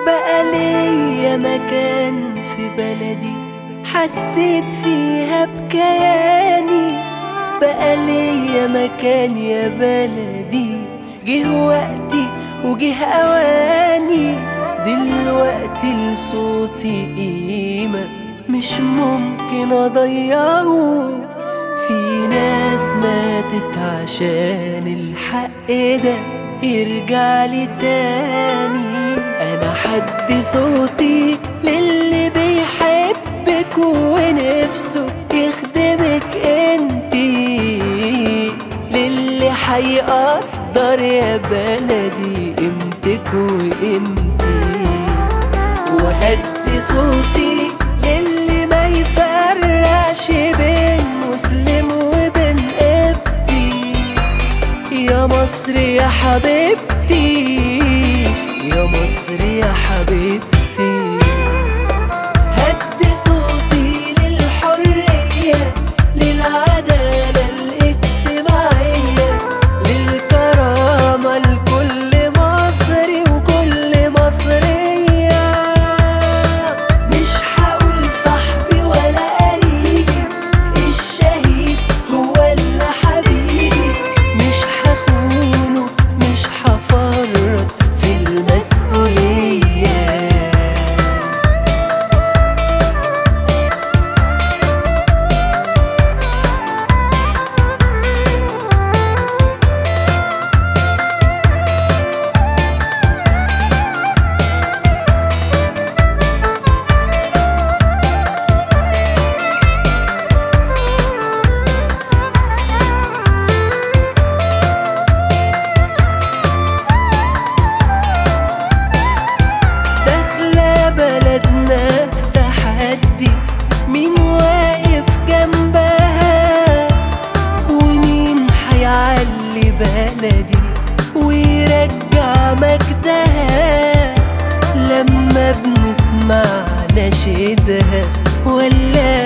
بقى ليا مكان في بلدي حسيت فيها بكياني بقى ليا مكان يا بلدي جه وقتي وجه اواني دلوقتي لصوتي قيمة مش ممكن اضيعه في ناس ماتت عشان الحق ده يرجع لي تاني انا حد صوتي للي بيحبك ونفسه يخدمك انتي للي حيقدر يا بلدي قيمتك وقيمتي وهدي صوتي للي ما يفرقش بين مسلم وبين قبطي يا مصر يا حبيبتي يا مصر يا حبيبتي هدي صوتي للحرية للعدالة الاجتماعية للكرامة لكل مصري وكل مصرية مش هقول صاحبي ولا قريبي الشهيد هو اللي حبيبي مش هخونه مش هفرط في المسؤولية داخلة بلدنا في تحدي مين واقف جنبها ومين حيعلي بلدي ويرجع مجدها لما بنسمع نشيدها ولا